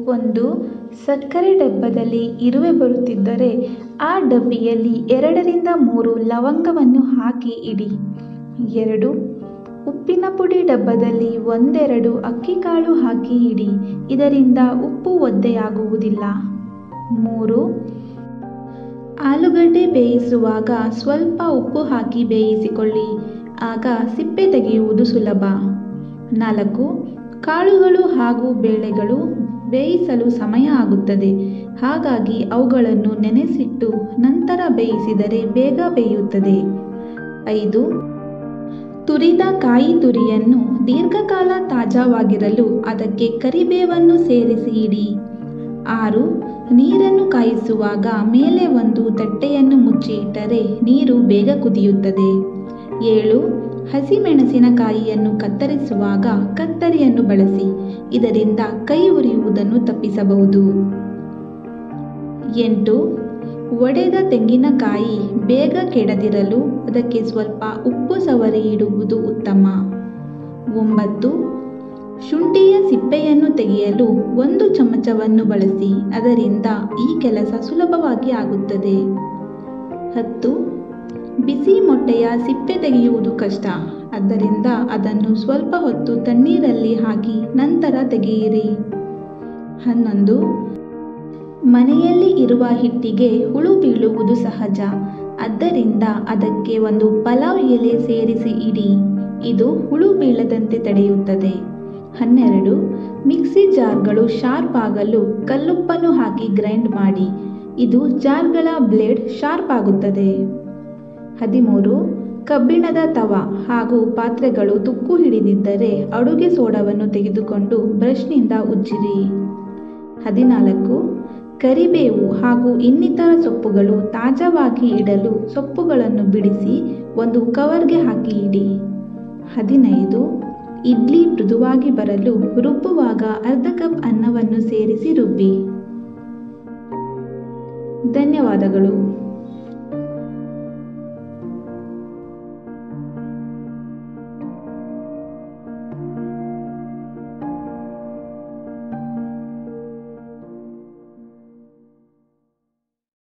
ಒಂದು ಸಕ್ಕರೆ ಡಬ್ಬದಲ್ಲಿ ಇರುವೆ ಬರುತ್ತಿದ್ದರೆ ಆ ಡಬ್ಬಿಯಲ್ಲಿ ಎರಡರಿಂದ ಮೂರು ಲವಂಗವನ್ನು ಹಾಕಿ ಇಡಿ ಎರಡು ಉಪ್ಪಿನ ಪುಡಿ ಡಬ್ಬದಲ್ಲಿ ಒಂದೆರಡು ಅಕ್ಕಿಕಾಳು ಹಾಕಿ ಇಡಿ ಇದರಿಂದ ಉಪ್ಪು ಒದ್ದೆಯಾಗುವುದಿಲ್ಲ ಮೂರು ಆಲೂಗಡ್ಡೆ ಬೇಯಿಸುವಾಗ ಸ್ವಲ್ಪ ಉಪ್ಪು ಹಾಕಿ ಬೇಯಿಸಿಕೊಳ್ಳಿ ಆಗ ಸಿಪ್ಪೆ ತೆಗೆಯುವುದು ಸುಲಭ ನಾಲ್ಕು ಕಾಳುಗಳು ಹಾಗೂ ಬೇಳೆಗಳು ಬೇಯಿಸಲು ಸಮಯ ಆಗುತ್ತದೆ ಹಾಗಾಗಿ ಅವುಗಳನ್ನು ನೆನೆಸಿಟ್ಟು ನಂತರ ಬೇಯಿಸಿದರೆ ಬೇಗ ಬೇಯುತ್ತದೆ ಐದು ತುರಿದ ಕಾಯಿ ತುರಿಯನ್ನು ದೀರ್ಘಕಾಲ ತಾಜಾವಾಗಿರಲು ಅದಕ್ಕೆ ಕರಿಬೇವನ್ನು ಸೇರಿಸಿ ಇಡಿ ಆರು ನೀರನ್ನು ಕಾಯಿಸುವಾಗ ಮೇಲೆ ಒಂದು ತಟ್ಟೆಯನ್ನು ಮುಚ್ಚಿ ಇಟ್ಟರೆ ನೀರು ಬೇಗ ಕುದಿಯುತ್ತದೆ ಏಳು ಹಸಿಮೆಣಸಿನಕಾಯಿಯನ್ನು ಕತ್ತರಿಸುವಾಗ ಕತ್ತರಿಯನ್ನು ಬಳಸಿ ಇದರಿಂದ ಕೈ ಉರಿಯುವುದನ್ನು ತಪ್ಪಿಸಬಹುದು ಎಂಟು ಒಡೆದ ತೆಂಗಿನಕಾಯಿ ಬೇಗ ಕೆಡದಿರಲು ಅದಕ್ಕೆ ಸ್ವಲ್ಪ ಉಪ್ಪು ಸವರಿ ಇಡುವುದು ಉತ್ತಮ ಒಂಬತ್ತು ಶುಂಠಿಯ ಸಿಪ್ಪೆಯನ್ನು ತೆಗೆಯಲು ಒಂದು ಚಮಚವನ್ನು ಬಳಸಿ ಅದರಿಂದ ಈ ಕೆಲಸ ಸುಲಭವಾಗಿ ಆಗುತ್ತದೆ ಹತ್ತು ಬಿಸಿ ಮೊಟ್ಟೆಯ ಸಿಪ್ಪೆ ತೆಗೆಯುವುದು ಕಷ್ಟ ಆದ್ದರಿಂದ ಅದನ್ನು ಸ್ವಲ್ಪ ಹೊತ್ತು ತಣ್ಣೀರಲ್ಲಿ ಹಾಕಿ ನಂತರ ತೆಗೆಯಿರಿ ಹನ್ನೊಂದು ಮನೆಯಲ್ಲಿ ಇರುವ ಹಿಟ್ಟಿಗೆ ಹುಳು ಬೀಳುವುದು ಸಹಜ ಆದ್ದರಿಂದ ಅದಕ್ಕೆ ಒಂದು ಪಲಾವ್ ಎಲೆ ಸೇರಿಸಿ ಇಡಿ ಇದು ಹುಳು ಬೀಳದಂತೆ ತಡೆಯುತ್ತದೆ ಹನ್ನೆರಡು ಮಿಕ್ಸಿ ಜಾರ್ಗಳು ಶಾರ್ಪ್ ಆಗಲು ಕಲ್ಲುಪ್ಪನ್ನು ಹಾಕಿ ಗ್ರೈಂಡ್ ಮಾಡಿ ಇದು ಜಾರ್ಗಳ ಬ್ಲೇಡ್ ಶಾರ್ಪ್ ಆಗುತ್ತದೆ ಹದಿಮೂರು ಕಬ್ಬಿಣದ ತವ ಹಾಗೂ ಪಾತ್ರೆಗಳು ತುಕ್ಕು ಹಿಡಿದಿದ್ದರೆ ಅಡುಗೆ ಸೋಡವನ್ನು ತೆಗೆದುಕೊಂಡು ಬ್ರಷ್ನಿಂದ ಉಜ್ಜಿರಿ ಹದಿನಾಲ್ಕು ಕರಿಬೇವು ಹಾಗೂ ಇನ್ನಿತರ ಸೊಪ್ಪುಗಳು ತಾಜಾವಾಗಿ ಇಡಲು ಸೊಪ್ಪುಗಳನ್ನು ಬಿಡಿಸಿ ಒಂದು ಕವರ್ಗೆ ಹಾಕಿ ಇಡಿ ಹದಿನೈದು ಇಡ್ಲಿ ಮೃದುವಾಗಿ ಬರಲು ರುಬ್ಬುವಾಗ ಅರ್ಧ ಕಪ್ ಅನ್ನವನ್ನು ಸೇರಿಸಿ ರುಬ್ಬಿ ಧನ್ಯವಾದಗಳು